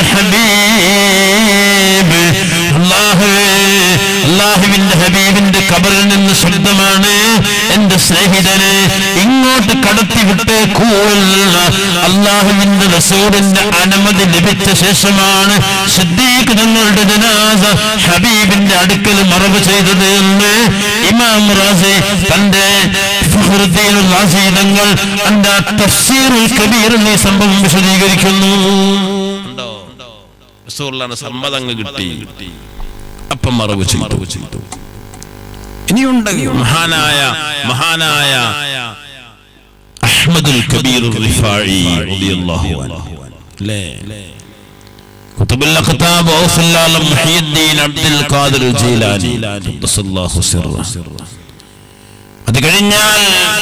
ഹബീബ് അല്ലാഹുവേ അല്ലാഹുവിന്റെ ഹബീബിന്റെ ഖബറിൽ നിന്ന് ശബ്ദമാണ് എന്റെ സ്നേഹിതനെ ഇങ്ങോട്ട് കടത്തി വിട്ടേക്കൂല്ല അള്ളാഹുവിന്റെ റസൂലിന്റെ അനുമതി ലഭിച്ച ശേഷമാണ് സിദ്ദീഖ് തങ്ങളുടെ ജനാസ ഹബീബിന്റെ അടുക്കൽ മറവ് ചെയ്തത് എന്ന് ഇമാം റാസി തന്റെ ഫഖ്റുദ്ദീനുൽ റാസി തങ്ങൾ തന്റെ തഫ്സീറുൽ കബീറിൽ ഈ സംഭവം വിശദീകരിക്കുന്നു റസൂലിന് സമ്മതം അങ്ങ് കിട്ടി അപ്പം മറവ് ചെയ്തു ചെയ്തു ഇനിയുണ്ട് മഹാനായ മഹാനായ അഹ്മദുൽ കബീർ റിഫായി റളിയല്ലാഹു അൻഹു അല്ലേ കുതുബുൽ അഖ്താബ് ഔസുല്ലാലം മുഹിയുദ്ദീൻ അബ്ദുൽ ഖാദിർ ജീലാനി ഖദ്ദസല്ലാഹു സിർറ അത് കഴിഞ്ഞാൽ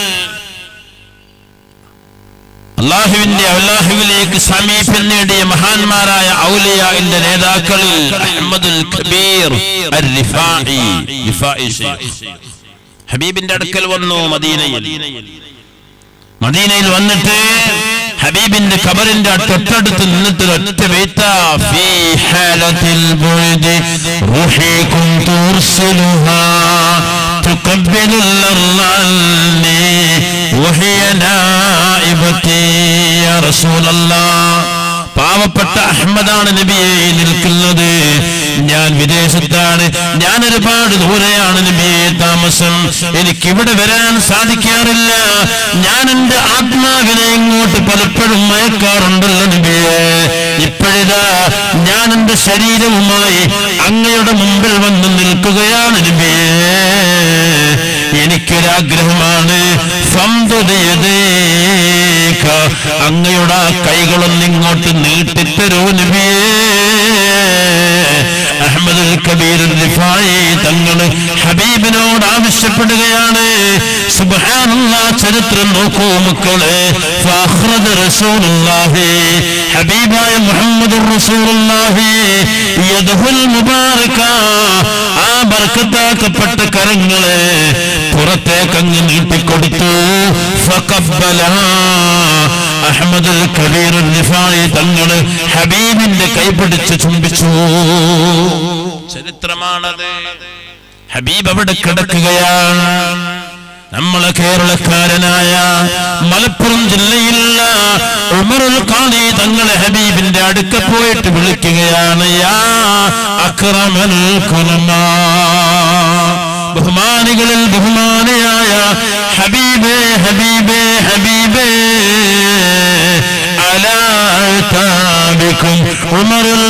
അള്ളാഹുവിന്റെ അള്ളാഹുവിലേക്ക് സമീപം നേടിയ മഹാന്മാരായ ഔലിയാന്റെ നേതാക്കളിൽ അഹ്മദുൽ കബീർ അർ-റിഫാഇ റിഫാഇ ശൈഖ്. ഹബീബിന്റെ അടുക്കൽ വന്നു മദീനയിൽ മദീനയിൽ വന്നിട്ട് ഹബീബിന്റെ ഖബറിന്റെ തൊട്ടടുത്ത് നിന്നിട്ട് ഒറ്റ വെയ്ത്ത ഫീ ഹാലത്തിൽ ബുഅദി റൂഹി കുന്തു ഉർസിലുഹാ തുഖബ്ബിലു الأرض عني وهي نائبتي يا رسول الله പാവപ്പെട്ട അഹമ്മദാണ് നബിയെ നിൽക്കുന്നത് ഞാൻ വിദേശത്താണ് ഞാൻ ഒരുപാട് ദൂരെയാണ് നബിയെ താമസം എനിക്കിവിടെ വരാൻ സാധിക്കാറില്ല ഞാൻ എന്റെ ആത്മാവിനെ ഇങ്ങോട്ട് പലപ്പോഴും മയക്കാറുണ്ടല്ലോ നബിയെ ഇപ്പോഴിതാ ഞാൻ എന്റെ ശരീരവുമായി അങ്ങയുടെ മുമ്പിൽ വന്ന് നിൽക്കുകയാണ് നബിയെ എനിക്കൊരാഗ്രഹമാണ് ഫംദുദയദേക. അങ്ങയുടെ ആ കൈകളൊന്ന് ഇങ്ങോട്ട് നീട്ടിത്തരൂ നബിയേ അഹമ്മദുൽ കബീർ റിഫായി തങ്ങൾ ഹബീബിനോട് ആവശ്യപ്പെടുകയാണ് സുബ്ഹാനല്ലാ ചരിത്രം നോക്കൂ മക്കളെ ഫഅഖ്റജ റസൂലുള്ളാഹി ഹബീബായ മുഹമ്മദുർ റസൂലുള്ളാഹി യദഹുൽ മുബാറക ആ ബർക്കത്താക്കപ്പെട്ട കരങ്ങളെ പുറത്തേക്ക് അങ്ങ് നീട്ടിക്കൊടുത്തു ഫഖബ്ബല അഹമ്മദുൽ കബീർ റിഫായി തങ്ങള് ഹബീബിന്റെ കൈപിടിച്ച് ചുംബിച്ചു ചരിത്രമാണത് ഹബീബ് അവിടെ കിടക്കുകയാണ് നമ്മളെ കേരളക്കാരനായ മലപ്പുറം ജില്ലയിലുള്ള ഉമറുൽ ഖാദി തങ്ങളെ ഹബീബിന്റെ അടുക്ക പോയിട്ട് വിളിക്കുകയാണ് യാ അക്രമൽ കുലമാ ബഹുമാനികളിൽ ബഹുമാനിയായ ഹബീബേ ഹബീബേ ഹബീബേ അലാ താബിക്കും ഉമറുൽ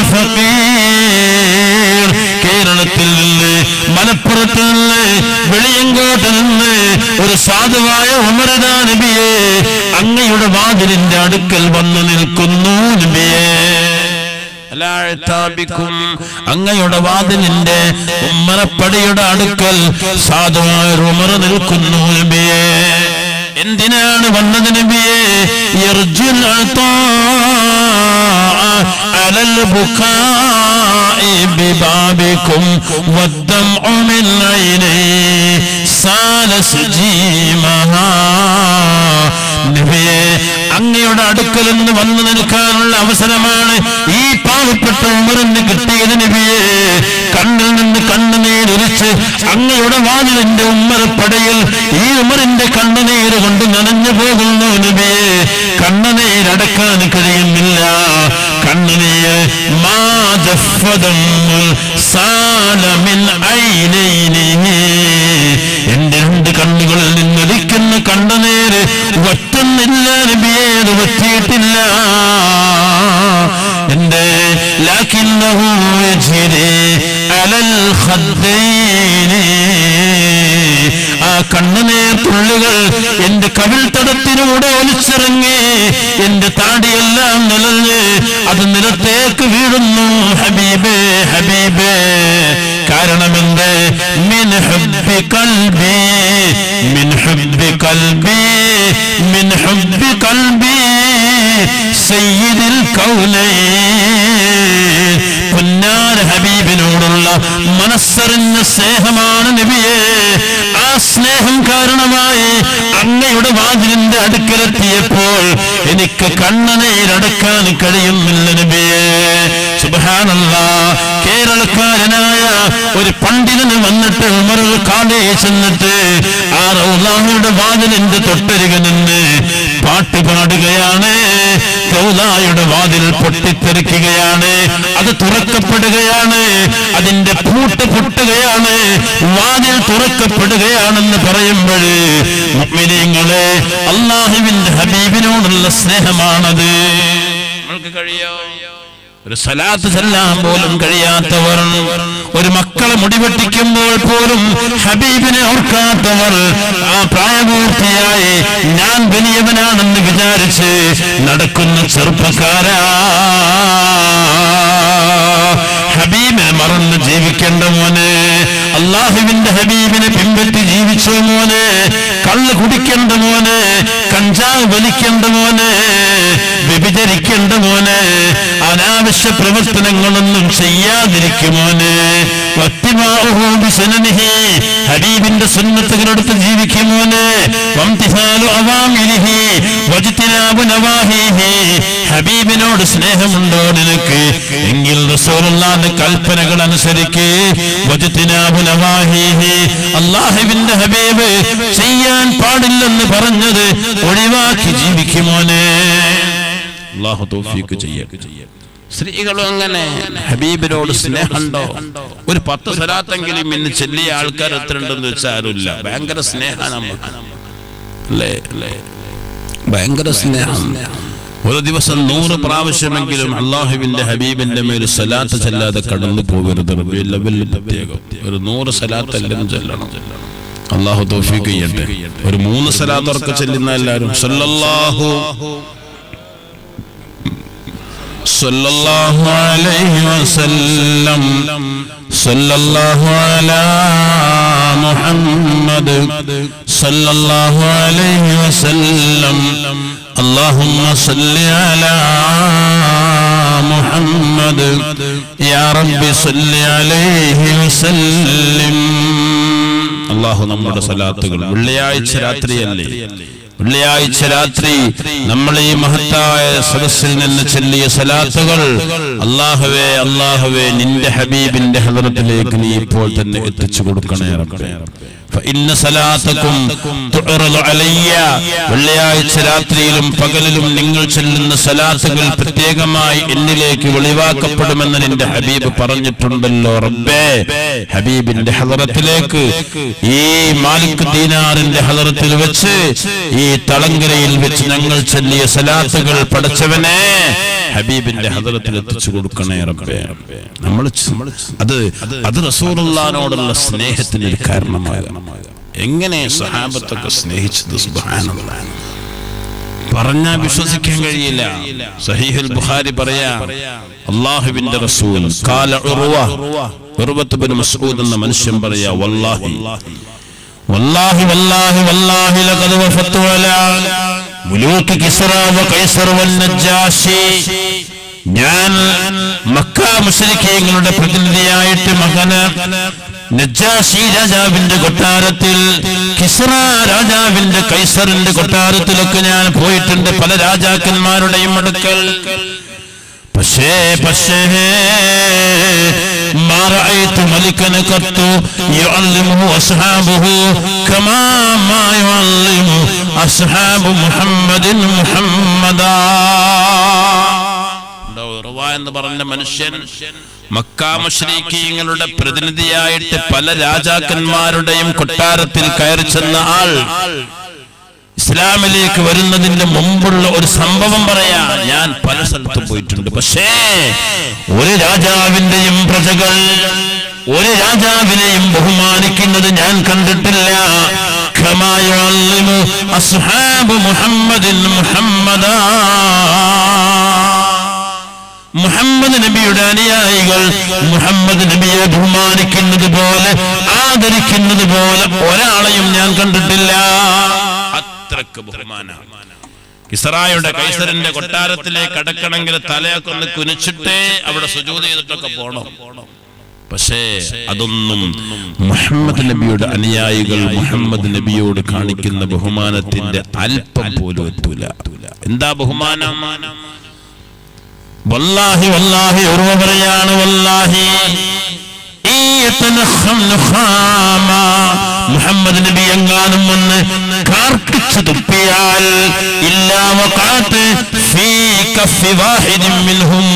ഫഖീർ കേരളത്തിൽ നിന്ന് മലപ്പുറത്ത് നിന്ന് വെളിയങ്കോട്ട് നിന്ന് ഒരു സാധുവായ ഉമരദാ നബിയെ അങ്ങയുടെ വാതിലിന്റെ അടുക്കൽ വന്നു നിൽക്കുന്നു നബിയെ അലാഴ്ത്താബിക്കും അങ്ങയുടെ വാതിലിന്റെ ഉമ്മറപ്പടിയുടെ അടുക്കൽ സാധുവായ ഒരു ഉമറ നിൽക്കുന്നു നബിയെ എന്തിനാണ് വന്നത് നബിയെ യർജുൽ അതാ على البكاء ببابكم والدمع من عيني سال سجيمها നബിയെ അങ്ങയുടെ അടുക്കൽ നിന്ന് വന്നു നിൽക്കാനുള്ള അവസരമാണ് ഈ പാവപ്പെട്ട ഉമറിന് കിട്ടിയത് നബിയെ കണ്ണിൽ നിന്ന് കണ്ണുനീരൊലിച്ച് അങ്ങയുടെ വാതിലിന്റെ ഉമ്മറപ്പടയിൽ ഈ ഉമറിന്റെ കണ്ണുനീര് കൊണ്ട് നനഞ്ഞു പോകുന്നു നബിയെ കണ്ണുനീരടക്കാൻ കഴിയുന്നില്ല കണ്ണുനീർ മാ ജഫദമ്മുൽ സാലമിൻ ഐനൈനി എന്റെ രണ്ട് കണ്ണുകളിൽ നിന്നൊലിക്കുന്ന കണ്ണുനീര് വറ്റുന്നില്ല നബിയേ അത് വറ്റിയിട്ടില്ല എന്റെ ലാക്കിന്നഹു യജ്രി അലൽ ഖദ്ദൈനി ആ കണ്ണുനീർ തുള്ളികൾ എന്റെ കവിൾ തടത്തിലൂടെ ഒലിച്ചിറങ്ങി എന്റെ താടിയെല്ലാം നിലഞ്ഞ് അത് നിലത്തേക്ക് വീഴുന്നു ഹബീബേ ഹബീബേ കാരണമെന്ത് മിൻ ഹബ്ബി കൽബി മിൻ ഹബ്ബി കൽബി മിൻ ഹബ്ബി കൽബി സയ്യിദിൽ കൗലൈൻ പുന്നാര ഹബീബിനോടുള്ള മനസ്സറിഞ്ഞ സ്നേഹമാണ് നബിയെ ആ സ്നേഹം കാരണമായി അങ്ങയുടെ വാതിലിന്റെ അടുക്കലെത്തിയപ്പോൾ എനിക്ക് കണ്ണനയിലടക്കാൻ കഴിയുന്നില്ല നബിയെ സുബഹാനല്ല കേരളക്കാരനായ ഒരു പണ്ഡിതന് വന്നിട്ട് ഉമറുൽ കാലേ ചെന്നിട്ട് ആ റൗലാഹയുടെ വാതിലിന്റെ തൊട്ടരിക നിന്ന് പാട്ട് പാടുകയാണ് റൗലായുടെ വാതിൽ പൊട്ടിത്തെറിക്കുകയാണ് അത് തുറക്കപ്പെടുകയാണ് അതിന്റെ പൂട്ട് പൊട്ടുകയാണ് വാതിൽ തുറക്കപ്പെടുകയാണെന്ന് പറയുമ്പോൾ മുഅ്മിനീങ്ങളെ അള്ളാഹുവിന്റെ ഹബീബിനോടുള്ള സ്നേഹമാണത് നമ്മൾക്ക് കഴിയോ ഒരു സലാത്ത് ചെല്ലാൻ പോലും കഴിയാത്തവർ ഒരു മക്കളെ മുടിവെട്ടിക്കുമ്പോൾ പോലും ഹബീബിനെ ഓർക്കാത്തവർ ആ പ്രായപൂർത്തിയായി ഞാൻ വലിയവനാണെന്ന് വിചാരിച്ച് നടക്കുന്ന ചെറുപ്പക്കാരാ ഹബീബിനെ മറന്ന് ജീവിക്കേണ്ട മോനെ അള്ളാഹുവിന്റെ ഹബീബിനെ പിൻപറ്റി ജീവിച്ചോ മോനെ കള്ള് കുടിക്കേണ്ട മോനെ കഞ്ചാവ് വലിക്കേണ്ട മോനെ വ്യഭിചരിക്കേണ്ട മോനെ അനാവശ്യ പ്രവർത്തനങ്ങളൊന്നും ചെയ്യാതിരിക്കുമോനെ വത്തിമാഹു ബിസനനിഹി ഹബീബിന്റെ സുന്നത്തുകളെടുത്ത് ജീവിക്കുമോനെ വംതിഹാലു അവാമിലിഹി വജ്തിനാബു നവാഹിഹി ഹബീബിനോട് സ്നേഹമുണ്ടോ നിനക്ക് എങ്കിൽ റസൂലുള്ളാഹിന്റെ കൽപ്പനകൾ അനുസരിക്ക് വജ്തിനാബു നവാഹിഹി അല്ലാഹുവിന്റെ ഹബീബ് ചെയ്യാൻ പാടില്ലെന്ന് പറഞ്ഞത് ഒഴിവാക്കി ജീവിക്കുമോനെ അള്ളാഹു തൗഫീക്ക് ചെയ്യട്ടെ സ്ത്രീകളും അങ്ങനെ ഹബീബിനോട് സ്നേഹമുണ്ടോ ഒരു പത്ത് സ്ഥലത്തെങ്കിലും ഇന്ന് ചെല്ലിയ ആൾക്കാർ എത്ര ഉണ്ടെന്ന് വെച്ചാലുമില്ല ഭയങ്കര സ്നേഹം നമുക്ക് അല്ലേ അല്ലേ ഭയങ്കര സ്നേഹം ഒരു ദിവസം നൂറ് പ്രാവശ്യമെങ്കിലും അള്ളാഹുവിന്റെ ഹബീബിന്റെ മേൽ സലാത്ത് ചെല്ലാതെ കടന്നു പോകരുത് റബീഉൽ അവ്വൽ പ്രത്യേകം ഒരു നൂറ് സലാത്ത് എല്ലാം ചെല്ലണം അള്ളാഹു തൗഫീക്ക് ചെയ്യട്ടെ ഒരു മൂന്ന് സലാത്തൊക്കെ ചെല്ലുന്ന എല്ലാവരും സല്ലല്ലാഹു صلى الله عليه وسلم صلى الله على محمد صلى الله عليه وسلم اللهم صل على محمد يا رب صل عليه وسلم അള്ളാഹു നമ്മുടെ സലാത്തുകൾ വെള്ളിയാഴ്ച രാത്രിയല്ലേ വെള്ളിയാഴ്ച രാത്രി നമ്മൾ ഈ മഹത്തായ സദസ്സിൽ നിന്ന് ചൊല്ലിയ സലാത്തുകൾ അള്ളാഹുവേ അള്ളാഹുവേ നിന്റെ ഹബീബിന്റെ ഹദറത്തിലേക്ക് നീ ഇപ്പോൾ തന്നെ എത്തിച്ചു കൊടുക്കണേ റബ്ബേ فإن صلاتكم تعرض علي വെള്ളിയാഴ്ച രാത്രിയിലും പകലിലും നിങ്ങൾ ചെല്ലുന്ന സലാത്തുകൾ പ്രത്യേകമായി എന്നിലേക്ക് വെളിവാക്കപ്പെടുമെന്ന് നിന്റെ ഹബീബ് പറഞ്ഞിട്ടുണ്ടല്ലോ റബ്ബേ ഹബീബിന്റെ ഹദറത്തിലേക്ക് ഈ മാലിക് ദീനാറിന്റെ ഹദറത്തിൽ വെച്ച് ഈ തളങ്കരയിൽ വെച്ച് ഞങ്ങൾ ചൊല്ലിയ സലാത്തുകൾ പഠിച്ചവനെ ഹബീബിന്റെ ഹദറത്തിൽ എത്തിച്ചു കൊടുക്കണേ റബ്ബേ നമ്മൾ അത് അത് റസൂലുള്ളാനോടുള്ള സ്നേഹത്തിന് ഒരു കാരണമാകണം എങ്ങനെ സഹാബത്തൊക്കെ സ്നേഹിച്ചത് സുബ്ഹാനല്ലാഹ് പറഞ്ഞാൽ വിശ്വസിക്കാൻ കഴിയില്ല സഹീഹുൽ ബുഖാരി പറയാ അള്ളാഹുവിന്റെ റസൂൽ കാല ഉറുവ ഉറുവത്ത് ബിൻ മസ്ഊദ് എന്ന മനുഷ്യൻ പറയാ വല്ലാഹി വല്ലാഹി വല്ലാഹി വല്ലാഹി ലഖദ് വഫത്തു അലാ മുലൂക്ക് കിസ്റ വ കൈസർ വൻ നജ്ജാശി ഞാൻ മക്ക മുസ്ലിക്കീങ്ങളുടെ പ്രതിനിധിയായിട്ട് മകന് നജ്ജാശി രാജാവിന്റെ കൊട്ടാരത്തിൽ കിസ്റ രാജാവിന്റെ കൈസറിന്റെ കൊട്ടാരത്തിലൊക്കെ ഞാൻ പോയിട്ടുണ്ട് പല രാജാക്കന്മാരുടെയും അടുക്കൽ പക്ഷേ പക്ഷേ ما رأيت ملكا قط يعلمه أصحابه كما ما يعلم أصحاب محمد محمدا ഉണ്ടോ ഉറവ എന്ന് പറഞ്ഞ മനുഷ്യൻ മക്കാമുശ്രീക്കീങ്ങളുടെ പ്രതിനിധിയായിട്ട് പല രാജാക്കന്മാരുടെയും കൊട്ടാരത്തിൽ കയറി ചെന്ന ആൾ ഇസ്ലാമിലേക്ക് വരുന്നതിന്റെ മുമ്പുള്ള ഒരു സംഭവം പറയാ ഞാൻ പല സ്ഥലത്തും പോയിട്ടുണ്ട് പക്ഷേ ഒരു രാജാവിന്റെയും പ്രജകൾ ഒരു രാജാവിനെയും ബഹുമാനിക്കുന്നത് ഞാൻ കണ്ടിട്ടില്ല كما يعلم أصحاب محمد محمدا മുഹമ്മദ് നബിയുടെ അനുയായികൾ മുഹമ്മദ് നബിയെ ബഹുമാനിക്കുന്നത് പോലെ ആദരിക്കുന്നത് പോലെ ഒരാളെയും ഞാൻ കണ്ടിട്ടില്ല അത്രക്ക് ബഹുമാന ഇസ്രായുടെ കൈസറിന്റെ കൊട്ടാരത്തിലേക്ക് അടക്കണമെങ്കിൽ തലയൊക്കെ ഒന്ന് കുനിച്ചിട്ടേ അവിടെ സുജൂത് ചെയ്തിട്ടൊക്കെ പോണം പക്ഷേ അതൊന്നും മുഹമ്മദ് നബിയുടെ അനുയായികൾ മുഹമ്മദ് നബിയോട് കാണിക്കുന്ന ബഹുമാനത്തിന്റെ അല്പം പോലും എത്തൂല എന്താ ബഹുമാനം വല്ലാഹി വല്ലാഹി ഉറവ പറയാണ് വല്ലാഹി ഈ യതനഖം നുഖാമ. മുഹമ്മദ് നബി എങ്ങാനും വന്ന് കാർക്കിച്ചു തുപ്പിയാൽ ഇല്ലാ വഖാത്ത് ഫീ കഫി വാഹിദിൻ മിൻഹും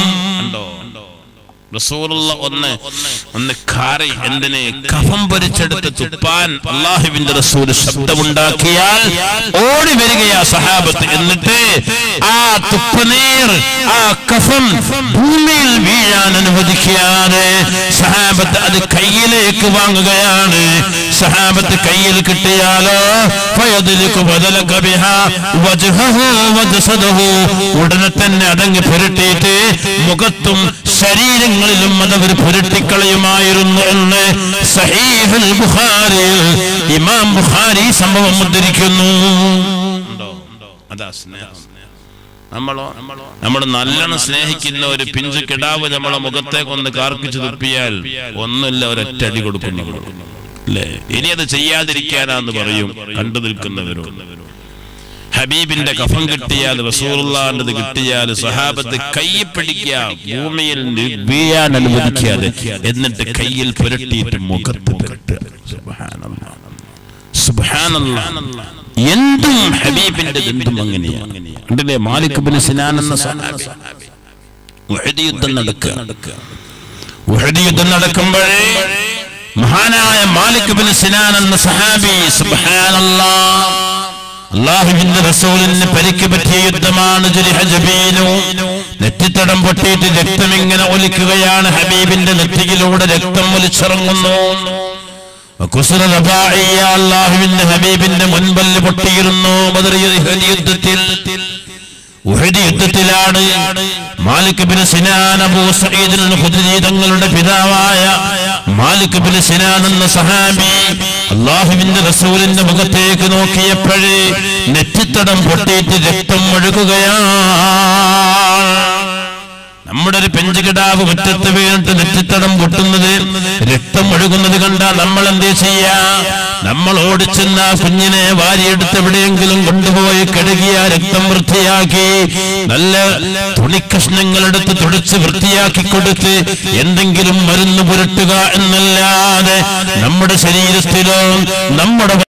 റസൂലുള്ള ഒന്ന് ഒന്ന് കാറി എന്തിന് കഫം പൊരിച്ചെടുത്ത് തുപ്പാൻ അള്ളാഹുവിന്റെ റസൂൽ ശബ്ദമുണ്ടാക്കിയാൽ ഓടി വരികയാ സഹാബത്ത് എന്നിട്ട് ആ തുപ്പനീർ ആ കഫം ഭൂമിയിൽ വീഴാൻ അനുവദിക്കാതെ സഹാബത്ത് അത് കയ്യിലേക്ക് വാങ്ങുകയാണ് സഹാബത്ത് കയ്യിൽ കിട്ടിയാലോ ഫയദിലിക്കു ബദലക ബിഹാ വജ്ഹഹു വജസദഹു ഉടനെ തന്നെ അതങ്ങ് പുരട്ടിയിട്ട് മുഖത്തും ശരീരങ്ങളിലും അതവർ പുരട്ടിക്കളയുമായിരുന്നു എന്ന് സഹീഹുൽ ബുഖാരി ഇമാം ബുഖാരി സംഭവം ഉദ്ധരിക്കുന്നു അതാ സ്നേഹം നമ്മളോ നമ്മൾ നല്ലോണം സ്നേഹിക്കുന്ന ഒരു പിഞ്ചു കിടാവ് നമ്മളെ മുഖത്തേക്ക് ഒന്ന് കാർപ്പിച്ചു തുപ്പിയാൽ ഒന്നുമില്ല ഒരൊറ്റ അടി കൊടുക്കുന്നു അല്ലേ ഇനി അത് ചെയ്യാതിരിക്കാനാന്ന് പറയും കണ്ടു നിൽക്കുന്നവരോട് ഹബീബിന്റെ കഫം കിട്ടിയാൽ റസൂറുള്ളാന്റെ കിട്ടിയാൽ സഹാബത്ത് കയ്യിൽ പിടിക്കുക ഭൂമിയിൽ നി- വീഴാൻ അനുവദിക്കാതെ എന്നിട്ട് കയ്യിൽ പുരട്ടിയിട്ട് മുഖത്ത് പുരട്ടുക സുബ്ഹാനല്ലാഹ്. സുബ്ഹാനല്ലാഹ്. എന്തും ഹബീബിന്റെ എന്തും അങ്ങനെയാണ് കണ്ടില്ലേ മാലിക് ബിൻ സിനാൻ എന്ന സഹാബി ഉഹദ് യുദ്ധം നടക്കുക ഉഹദ് യുദ്ധം നടക്കുമ്പോഴേ മഹാനായ മാലിക് ബിൻ സിനാൻ എന്ന സഹാബി സുബ്ഹാനല്ലാഹ് അള്ളാഹുവിന്റെ റസൂലിന് പരിക്ക് പറ്റിയ യുദ്ധമാണ് ജുരിഹ ജബീനു നെറ്റിത്തടം പൊട്ടിയിട്ട് രക്തം ഇങ്ങനെ ഒലിക്കുകയാണ് ഹബീബിന്റെ നെറ്റിയിലൂടെ രക്തം ഒലിച്ചിറങ്ങുന്നു വകുസ്ര റബാഇയ അള്ളാഹുവിന്റെ ഹബീബിന്റെ മുൻപല്ല് പൊട്ടിയിരുന്നു ബദർ യുദ്ധത്തിൽ ഉഹദ് യുദ്ധത്തിലാണ് മാലിക് ബിൻ സിനാൻ അബൂ സഈദ് അൽ ഖുദ്രി തങ്ങളുടെ പിതാവായ മാലിക് ബിൻ സിനാൻ എന്ന സഹാബി അള്ളാഹുവിന്റെ റസൂലിന്റെ മുഖത്തേക്ക് നോക്കിയപ്പോഴേ നെറ്റിത്തടം പൊട്ടിയിട്ട് രക്തം ഒഴുകുകയാണ് നമ്മുടെ ഒരു പെഞ്ചുകിടാവ് മുറ്റത്ത് വീണിട്ട് നെറ്റിത്തടം പൊട്ടുന്നത് രക്തം ഒഴുകുന്നത് കണ്ടാൽ നമ്മൾ എന്തേ ചെയ്യാ നമ്മൾ ഓടിച്ചെന്ന ആ കുഞ്ഞിനെ വാരിയെടുത്ത് എവിടെയെങ്കിലും കൊണ്ടുപോയി കഴുകിയ രക്തം വൃത്തിയാക്കി നല്ല തുണിക്കഷ്ണങ്ങളെടുത്ത് തുടച്ച് വൃത്തിയാക്കി കൊടുത്ത് എന്തെങ്കിലും മരുന്ന് പുരട്ടുക എന്നല്ലാതെ നമ്മുടെ ശരീരത്തിലോ നമ്മുടെ